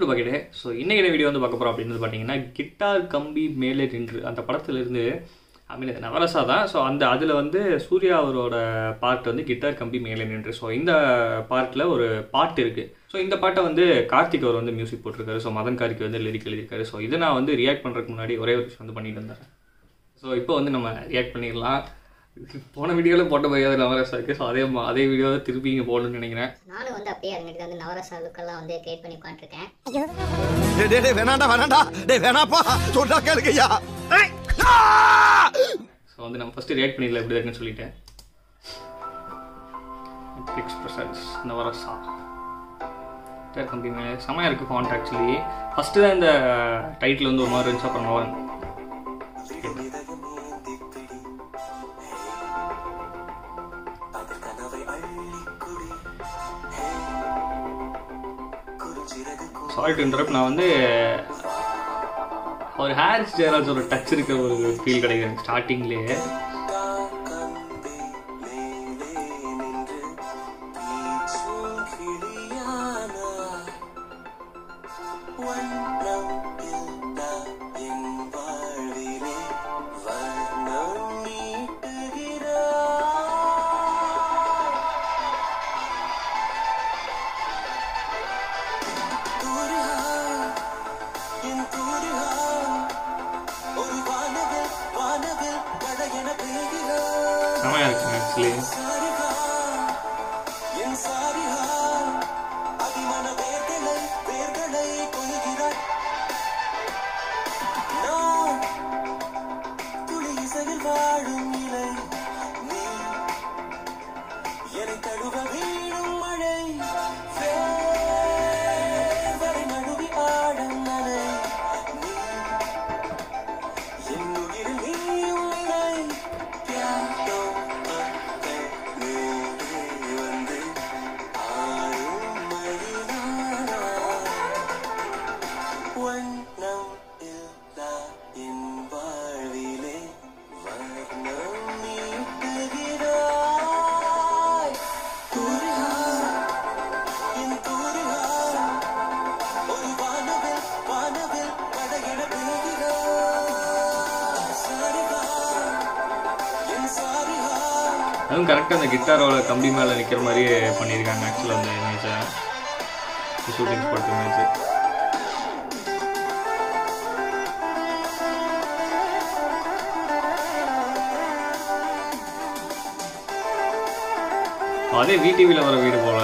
To bucket so இன்னைக்கு video வந்து பார்க்க போகிறோம் அப்படின்னு பார்த்தீங்கன்னா கிட்டார் கம்பி மேலே நின்று அந்த படத்துலேருந்து ஐ மீன் இது நவரசா தான் ஸோ அந்த அதில் வந்து சூர்யா அவரோட பார்ட் வந்து கிட்டார் கம்பி மேலே நின்று ஸோ இந்த பார்ட்டில் ஒரு பாட்டு இருக்குது ஸோ இந்த பாட்டை வந்து கார்த்திக் அவர் வந்து மியூசிக் போட்டிருக்காரு ஸோ மதன் கார்த்திக் வந்து லிரிக் எழுதியிருக்காரு ஸோ இதை நான் வந்து ரியாக்ட் பண்ணுறதுக்கு முன்னாடி ஒரே ஒரு விஷயம் வந்து பண்ணிட்டு இருந்தேன் ஸோ இப்போ வந்து நம்ம ரியாக்ட் பண்ணிடலாம் போன வீடியோவில் போட்ட போய் நவரசா இருக்குது ஸோ அதே மா- அதே வீடியோவை திருப்பி இங்கே போடணும்னு நினைக்கிறேன் நானும் வந்து அப்படியே அதுங்கிட்ட வந்து நவரச லுக்கெல்லாம் வந்து கிரியேட் பண்ணி உட்காந்துருக்கேன் டேய் டேய், டேய் வேணாண்டா வேணாண்டா டேய் வேணாப்பா சொல்றா கேளுங்கய்யா ஸோ வந்து நம்ம ஃபஸ்ட்டு ரியாக்ட் பண்ணிடல எப்படி இருக்குன்னு சொல்லிட்டேன் நெட்ஃப்ளிக்ஸ் ப்ரெசன்ஸ் நவரசா தேர் கம்பி மேலே செமையாக இருக்குது ஃபாண்ட் ஆக்சுவலி ஃபஸ்ட்டு தான் இந்த டைட்டில் வந்து ஒரு மாதிரி இருந்துச்சு அப்புறம் நவரன் சாரி டு இன்டரப்ட் நான் வந்து ஒரு ஹாரிஸ் ஜெயராஜ் ஒரு டச் இருக்கிற ஒரு ஃபீல் கிடைக்குது ஸ்டார்டிங்லேயே செமையாக இருக்குங்க ஆக்சுவலி வண்ணம் இல்லா என் வாழ்விலே வர்ணம் நீட்டுகிறாய் தூரிகா என் தூரிகா ஒரு வானவில் வானவில் படகிட பெய்கிறாய் சாரிகா என் சாரிகா அதுவும் கரெக்டாக அந்த கிட்டாரோட கம்பி மேலே நிற்கிற மாதிரியே பண்ணியிருக்காங்க ஆக்சுவலாக அந்த இமேஜை ஷூட்டிங் ஸ்பாட் இமேஜ் அதே விடிவியில் வர வீடு போல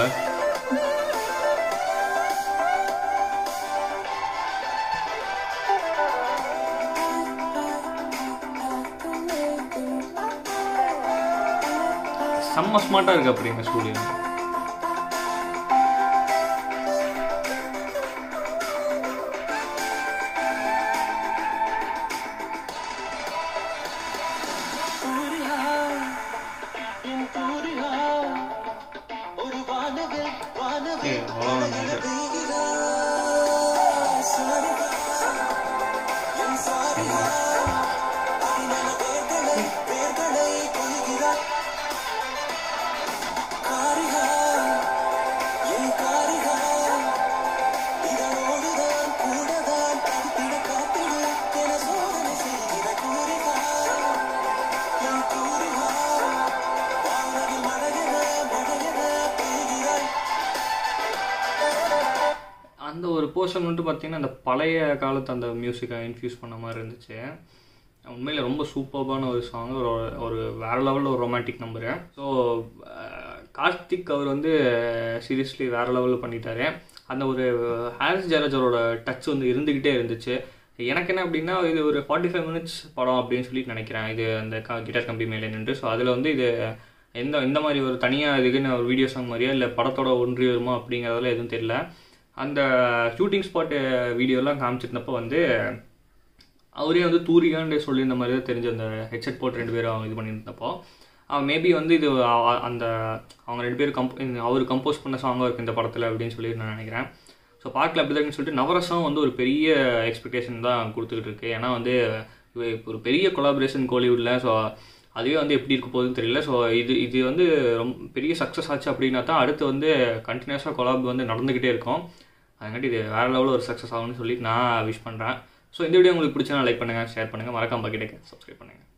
செம்ம ஸ்மார்ட்டாக இருக்கு அப்படிங்க ஸ்டூடியோ தூரிகா என் தூரிகா ஒரு வானவில் வானவில் ஏய், அவ்வளோதான் படகிட இது. பெய்கிறாய் சாரிகா என் சாரிகா அடிமன வேர்களை வேர்களை கொள்கிறாய் காரிகா என் காரிகா இதனோடுதான் கூடதான் தடுத்திட காத்திடு என சோதனை செய்கிற கூறிகா என் கூறிகா வானவில் மழையென மழையென பெய்கிறாய் அந்த ஒரு போர்ஷன் வந்துட்டு பார்த்தீங்கன்னா அந்த பழைய காலத்து அந்த மியூசிக்கை இன்ஃப்யூஸ் பண்ண மாதிரி இருந்துச்சு உண்மையில் ரொம்ப சூப்பர்பான ஒரு சாங் ஒரு ஒரு வேற லெவலில் ஒரு ரொமான்டிக் நம்பரு ஸோ கார்த்திக் அவர் வந்து சீரியஸ்லி வேற லெவலில் பண்ணிட்டாரு அந்த ஒரு ஹாரிஸ் ஜெயராஜரோட டச் வந்து இருந்துக்கிட்டே இருந்துச்சு எனக்கு என்ன அப்படின்னா இது ஒரு ஃபார்ட்டி ஃபைவ் மினிட்ஸ் படம் அப்படின்னு சொல்லிட்டு நினைக்கிறேன் இது அந்த கிட்டார் கம்பி மேலே நின்று ஸோ அதில் வந்து இது எந்த இந்த மாதிரி ஒரு தனியாக இதுக்குன்னு ஒரு வீடியோ சாங் மாதிரியா இல்லை படத்தோட ஒன்றி வருமா அப்படிங்கிறதெல்லாம் எதுவும் தெரியல அந்த ஷூட்டிங் ஸ்பாட் வீடியோலாம் காமிச்சிருந்தப்போ வந்து அவரே வந்து தூரிகான்னு சொல்லியிருந்த மாதிரி தான் தெரிஞ்ச அந்த ஹெட்செட் போட்டு ரெண்டு பேரும் அவங்க இது பண்ணியிருந்தப்போ மேபி வந்து இது அ- அ- அந்த அவங்க ரெண்டு பேரும் கம்ப் அவர் கம்போஸ் பண்ண சாங்காக இருக்குது இந்த படத்தில் அப்படின்னு சொல்லி நான் நினைக்கிறேன் ஸோ பார்க்கல அப்படி தான் சொல்லிட்டு நவரசம் வந்து ஒரு பெரிய எக்ஸ்பெக்டேஷன் தான் கொடுத்துக்கிட்டு இருக்கு ஏன்னா வந்து இவ இப்ப ஒரு பெரிய கொலாபரேஷன் கோலிவுட்டில் ஸோ அதுவே வந்து எப்படி இருக்க போகுதுன்னு தெரியல ஸோ இது இது வந்து ரொம்ப பெரிய சக்ஸஸ் ஆச்சு அப்படின்னா தான் அடுத்து வந்து கண்டினியூஸாக கொலாப் வந்து நடந்துக்கிட்டே இருக்கும் அதங்காட்டி இது வேறு லெவலில் ஒரு சக்ஸஸ் ஆகும்னு சொல்லி நான் விஷ் பண்ணுறேன் ஸோ இந்த வீடியோ உங்களுக்கு பிடிச்சா லைக் பண்ணுங்கள் ஷேர் பண்ணுங்கள் மறக்காம பக்கெட்டுக்கு சப்ஸ்கிரைப் பண்ணுங்கள்